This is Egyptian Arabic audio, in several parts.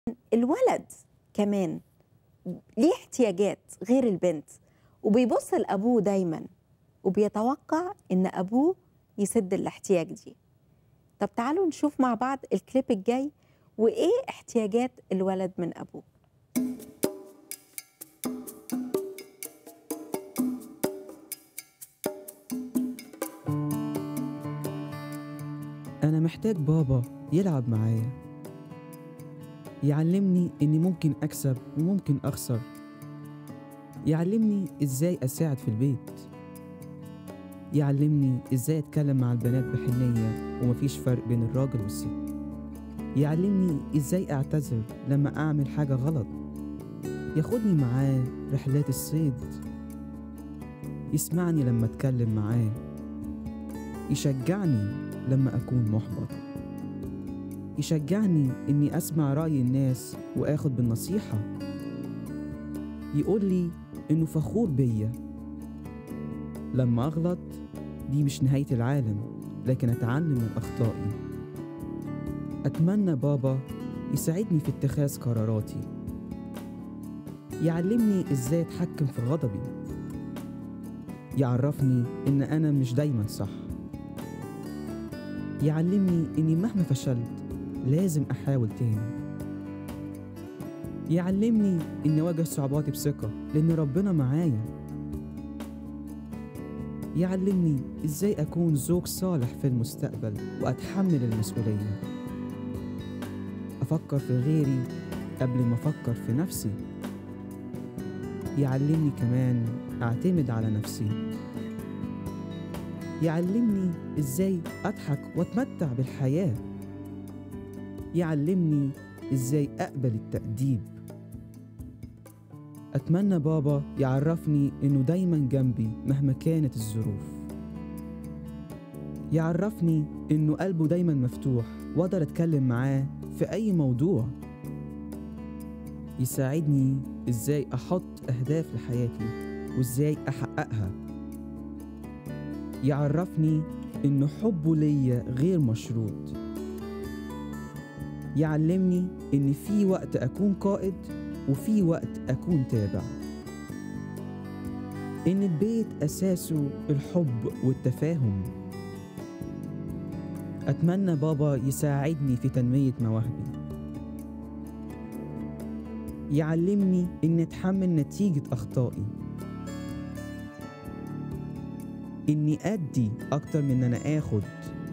الولد كمان ليه احتياجات غير البنت وبيبص لأبوه دايما وبيتوقع إن أبوه يسد الاحتياج دي طب تعالوا نشوف مع بعض الكليب الجاي وإيه احتياجات الولد من أبوه أنا محتاج بابا يلعب معايا يعلمني إني ممكن أكسب وممكن أخسر يعلمني إزاي أساعد في البيت يعلمني إزاي أتكلم مع البنات بحنية ومفيش فرق بين الراجل والست يعلمني إزاي أعتذر لما أعمل حاجة غلط ياخدني معاه رحلات الصيد يسمعني لما أتكلم معاه يشجعني لما أكون محبط يشجعني إني أسمع رأي الناس وآخد بالنصيحة يقول لي إنه فخور بيا لما أغلط دي مش نهاية العالم لكن أتعلم من أخطائي أتمنى بابا يساعدني في اتخاذ قراراتي يعلمني إزاي أتحكم في غضبي يعرفني إن أنا مش دايما صح يعلمني إني مهما فشلت لازم أحاول تاني يعلمني إني أواجه صعوباتي بثقة لأن ربنا معايا يعلمني إزاي أكون زوج صالح في المستقبل وأتحمل المسؤولية أفكر في غيري قبل ما أفكر في نفسي يعلمني كمان أعتمد على نفسي يعلمني ازاي اضحك واتمتع بالحياه يعلمني ازاي اقبل التاديب اتمنى بابا يعرفني انه دايما جنبي مهما كانت الظروف يعرفني انه قلبه دايما مفتوح واقدر اتكلم معاه في اي موضوع يساعدني ازاي احط اهداف لحياتي وازاي احققها يعرفني إن حبه ليا غير مشروط يعلمني إن في وقت أكون قائد وفي وقت أكون تابع إن البيت أساسه الحب والتفاهم أتمنى بابا يساعدني في تنمية مواهبي يعلمني إني أتحمل نتيجة أخطائي اني ادي اكتر من ان انا اخد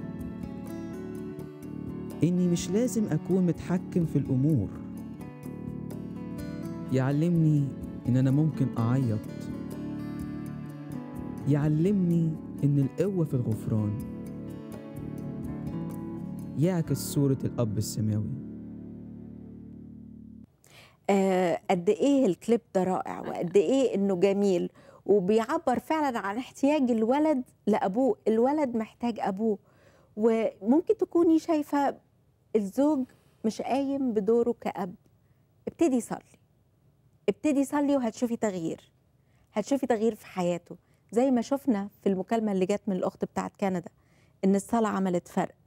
اني مش لازم اكون متحكم في الامور يعلمني ان انا ممكن اعيط يعلمني ان القوه في الغفران يعكس صوره الاب السماوي آه قد ايه الكليب ده رائع وقد ايه انه جميل وبيعبر فعلا عن احتياج الولد لابوه الولد محتاج ابوه وممكن تكوني شايفه الزوج مش قايم بدوره كاب ابتدي صلي ابتدي صلي وهتشوفي تغيير هتشوفي تغيير في حياته زي ما شفنا في المكالمه اللي جت من الاخت بتاعت كندا ان الصلاه عملت فرق